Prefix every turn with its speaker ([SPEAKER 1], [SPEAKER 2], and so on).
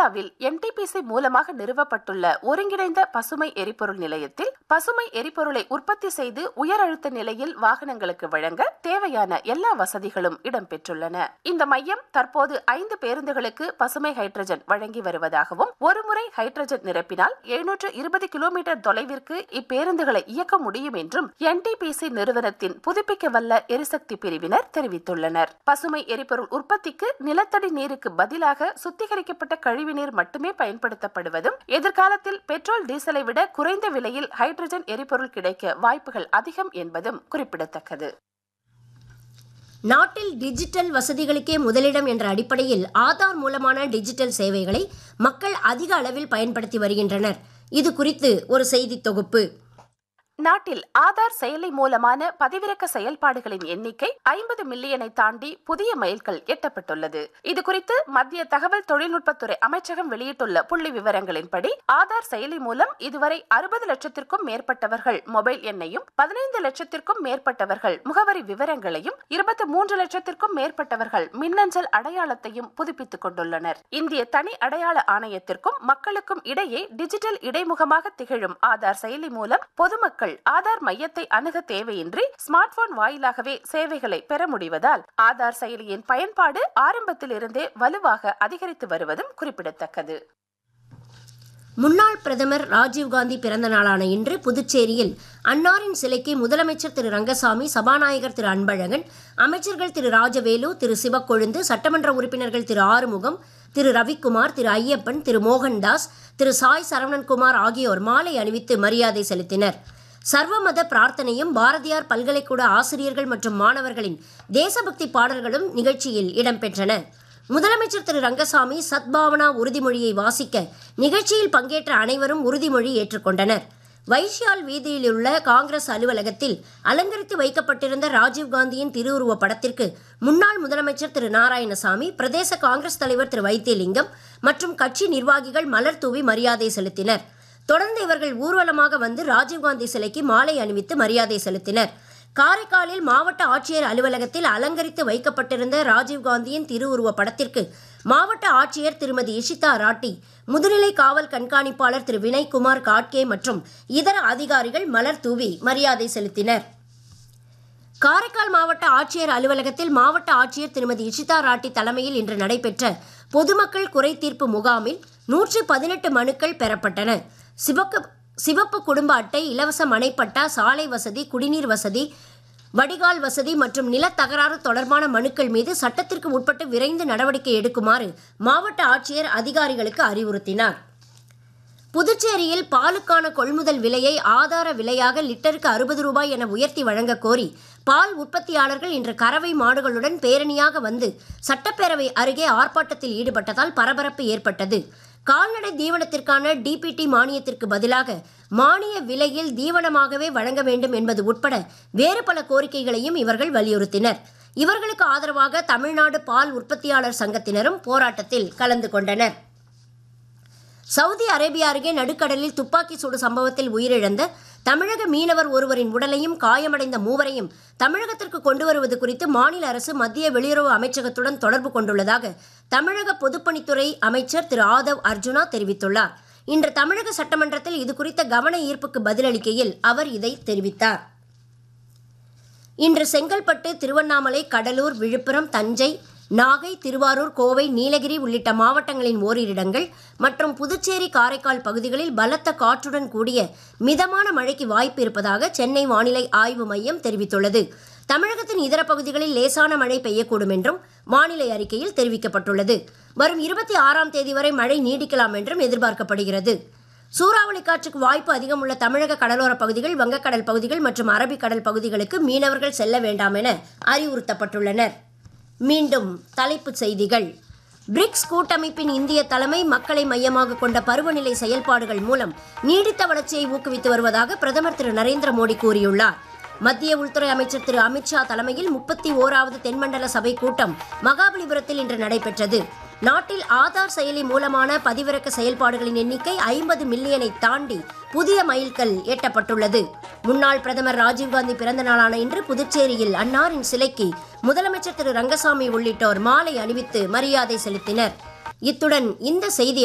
[SPEAKER 1] இந்தியாவில் என்டிபிசி மூலமாக நிறுவப்பட்டுள்ள ஒருங்கிணைந்த பசுமை எரிபொருள் நிலையத்தில் பசுமை எரிபொருளை உற்பத்தி செய்து உயர் அழுத்த நிலையில் வாகனங்களுக்கு வழங்க தேவையான எல்லா வசதிகளும் இடம்பெற்றுள்ளன இந்த மையம் தற்போது ஐந்து பேருந்துகளுக்கு பசுமை ஹைட்ரஜன் வழங்கி வருவதாகவும் ஒருமுறை ஹைட்ரஜன் நிரப்பினால் எழுநூற்று இருபது கிலோமீட்டர் தொலைவிற்கு இப்பேருந்துகளை இயக்க முடியும் என்றும் என்டிபிசி நிறுவனத்தின் புதுப்பிக்க வல்ல எரிசக்தி பிரிவினர் தெரிவித்துள்ளனர் பசுமை எரிபொருள் உற்பத்திக்கு நிலத்தடி நீருக்கு பதிலாக சுத்திகரிக்கப்பட்ட கழிவுநீர் மட்டுமே பயன்படுத்தப்படுவதும் எதிர்காலத்தில் பெட்ரோல் டீசலை விட குறைந்த விலையில் ஹைட்ரஜன் எரிபொருள் கிடைக்க வாய்ப்புகள் அதிகம் என்பதும் குறிப்பிடத்தக்கது
[SPEAKER 2] நாட்டில் டிஜிட்டல் வசதிகளுக்கே முதலிடம் என்ற அடிப்படையில் ஆதார் மூலமான டிஜிட்டல் சேவைகளை மக்கள் அதிக அளவில் பயன்படுத்தி வருகின்றனர் இது குறித்து ஒரு செய்தி தொகுப்பு
[SPEAKER 1] நாட்டில் ஆதார் செயலி மூலமான பதிவிறக்க செயல்பாடுகளின் எண்ணிக்கை ஐம்பது மில்லியனை தாண்டி புதிய மைல்கல் எட்டப்பட்டுள்ளது இது குறித்து மத்திய தகவல் தொழில்நுட்பத்துறை அமைச்சகம் வெளியிட்டுள்ள புள்ளி விவரங்களின்படி ஆதார் செயலி மூலம் இதுவரை அறுபது லட்சத்திற்கும் மேற்பட்டவர்கள் மொபைல் எண்ணையும் பதினைந்து லட்சத்திற்கும் மேற்பட்டவர்கள் முகவரி விவரங்களையும் இருபத்தி மூன்று லட்சத்திற்கும் மேற்பட்டவர்கள் மின்னஞ்சல் அடையாளத்தையும் புதுப்பித்துக் கொண்டுள்ளனர் இந்திய தனி அடையாள ஆணையத்திற்கும் மக்களுக்கும் இடையே டிஜிட்டல் இடைமுகமாக திகழும் ஆதார் செயலி மூலம் பொதுமக்கள் மக்கள் ஆதார் மையத்தை அணுக தேவையின்றி ஸ்மார்ட் போன் வாயிலாகவே சேவைகளை பெற முடிவதால் ஆதார் செயலியின் பயன்பாடு ஆரம்பத்திலிருந்தே வலுவாக அதிகரித்து வருவதும் குறிப்பிடத்தக்கது
[SPEAKER 2] முன்னாள் பிரதமர் ராஜீவ்காந்தி பிறந்த நாளான இன்று புதுச்சேரியில் அன்னாரின் சிலைக்கு முதலமைச்சர் திரு ரங்கசாமி சபாநாயகர் திரு அன்பழகன் அமைச்சர்கள் திரு ராஜவேலு திரு சிவக்கொழுந்து சட்டமன்ற உறுப்பினர்கள் திரு ஆறுமுகம் திரு ரவிக்குமார் திரு ஐயப்பன் திரு மோகன்தாஸ் திரு சாய் சரவணன்குமார் ஆகியோர் மாலை அணிவித்து மரியாதை செலுத்தினர் சர்வமத பிரார்த்தனையும் பாரதியார் பல்கலைக்கூட ஆசிரியர்கள் மற்றும் மாணவர்களின் தேசபக்தி பாடல்களும் நிகழ்ச்சியில் இடம்பெற்றன முதலமைச்சர் திரு ரங்கசாமி சத்பாவனா உறுதிமொழியை வாசிக்க நிகழ்ச்சியில் பங்கேற்ற அனைவரும் உறுதிமொழி ஏற்றுக்கொண்டனர் வைஷ்யால் வீதியில் உள்ள காங்கிரஸ் அலுவலகத்தில் அலங்கரித்து வைக்கப்பட்டிருந்த ராஜீவ்காந்தியின் திருவுருவ படத்திற்கு முன்னாள் முதலமைச்சர் திரு நாராயணசாமி பிரதேச காங்கிரஸ் தலைவர் திரு வைத்தியலிங்கம் மற்றும் கட்சி நிர்வாகிகள் மலர் தூவி மரியாதை செலுத்தினர் தொடர்ந்து இவர்கள் ஊர்வலமாக வந்து ராஜீவ்காந்தி சிலைக்கு மாலை அணிவித்து மரியாதை செலுத்தினர் காரைக்காலில் மாவட்ட ஆட்சியர் அலுவலகத்தில் அலங்கரித்து வைக்கப்பட்டிருந்த ராஜீவ்காந்தியின் திருவுருவ படத்திற்கு மாவட்ட ஆட்சியர் திருமதி இஷிதா ராட்டி முதுநிலை காவல் கண்காணிப்பாளர் திரு வினய்குமார் காட்கே மற்றும் இதர அதிகாரிகள் மலர் தூவி மரியாதை செலுத்தினர் காரைக்கால் மாவட்ட ஆட்சியர் அலுவலகத்தில் மாவட்ட ஆட்சியர் திருமதி இஷிதா ராட்டி தலைமையில் இன்று நடைபெற்ற பொதுமக்கள் குறை தீர்ப்பு முகாமில் நூற்றி பதினெட்டு மனுக்கள் பெறப்பட்டன சிவக்கு சிவப்பு குடும்ப அட்டை இலவச மனைப்பட்டா சாலை வசதி குடிநீர் வசதி வடிகால் வசதி மற்றும் நிலத்தகராறு தொடர்பான மனுக்கள் மீது சட்டத்திற்கு உட்பட்டு விரைந்து நடவடிக்கை எடுக்குமாறு மாவட்ட ஆட்சியர் அதிகாரிகளுக்கு அறிவுறுத்தினார் புதுச்சேரியில் பாலுக்கான கொள்முதல் விலையை ஆதார விலையாக லிட்டருக்கு அறுபது ரூபாய் என உயர்த்தி வழங்க கோரி பால் உற்பத்தியாளர்கள் இன்று கறவை மாடுகளுடன் பேரணியாக வந்து சட்டப்பேரவை அருகே ஆர்ப்பாட்டத்தில் ஈடுபட்டதால் பரபரப்பு ஏற்பட்டது கால்நடை தீவனத்திற்கான டிபிடி மானியத்திற்கு பதிலாக மானிய விலையில் தீவனமாகவே வழங்க வேண்டும் என்பது உட்பட வேறு பல கோரிக்கைகளையும் இவர்கள் வலியுறுத்தினர் இவர்களுக்கு ஆதரவாக தமிழ்நாடு பால் உற்பத்தியாளர் சங்கத்தினரும் போராட்டத்தில் கலந்து கொண்டனர் சவுதி அரேபியா அருகே நடுக்கடலில் துப்பாக்கி சூடு சம்பவத்தில் உயிரிழந்த தமிழக மீனவர் ஒருவரின் உடலையும் காயமடைந்த மூவரையும் தமிழகத்திற்கு கொண்டு வருவது குறித்து மாநில அரசு மத்திய வெளியுறவு அமைச்சகத்துடன் தொடர்பு கொண்டுள்ளதாக தமிழக பொதுப்பணித்துறை அமைச்சர் திரு ஆதவ் அர்ஜுனா தெரிவித்துள்ளார் இன்று தமிழக சட்டமன்றத்தில் இது குறித்த கவன ஈர்ப்புக்கு பதிலளிக்கையில் அவர் இதை தெரிவித்தார் இன்று செங்கல்பட்டு திருவண்ணாமலை கடலூர் விழுப்புரம் தஞ்சை நாகை திருவாரூர் கோவை நீலகிரி உள்ளிட்ட மாவட்டங்களின் ஓரிரு இடங்கள் மற்றும் புதுச்சேரி காரைக்கால் பகுதிகளில் பலத்த காற்றுடன் கூடிய மிதமான மழைக்கு வாய்ப்பு இருப்பதாக சென்னை வானிலை ஆய்வு மையம் தெரிவித்துள்ளது தமிழகத்தின் இதர பகுதிகளில் லேசான மழை பெய்யக்கூடும் என்றும் வானிலை அறிக்கையில் தெரிவிக்கப்பட்டுள்ளது வரும் இருபத்தி ஆறாம் தேதி வரை மழை நீடிக்கலாம் என்றும் எதிர்பார்க்கப்படுகிறது சூறாவளி காற்றுக்கு வாய்ப்பு அதிகம் உள்ள தமிழக கடலோர பகுதிகள் வங்கக்கடல் பகுதிகள் மற்றும் அரபிக்கடல் பகுதிகளுக்கு மீனவர்கள் செல்ல வேண்டாம் என அறிவுறுத்தப்பட்டுள்ளனர் மீண்டும் தலைப்புச் செய்திகள் பிரிக்ஸ் கூட்டமைப்பின் இந்திய தலைமை மக்களை மையமாக கொண்ட பருவநிலை செயல்பாடுகள் மூலம் நீடித்த வளர்ச்சியை ஊக்குவித்து வருவதாக பிரதமர் திரு நரேந்திர மோடி கூறியுள்ளார் மத்திய உள்துறை அமைச்சர் திரு அமித்ஷா தலைமையில் முப்பத்தி ஓராவது தென்மண்டல சபை கூட்டம் மகாபலிபுரத்தில் இன்று நடைபெற்றது நாட்டில் ஆதார் செயலி மூலமான பதிவிறக்க செயல்பாடுகளின் எண்ணிக்கை ஐம்பது மில்லியனை தாண்டி புதிய மைல்கல் எட்டப்பட்டுள்ளது முன்னாள் பிரதமர் ராஜீவ்காந்தி பிறந்த நாளான இன்று புதுச்சேரியில் அன்னாரின் சிலைக்கு முதலமைச்சர் திரு ரங்கசாமி உள்ளிட்டோர் மாலை அணிவித்து மரியாதை செலுத்தினர் இத்துடன் இந்த செய்தி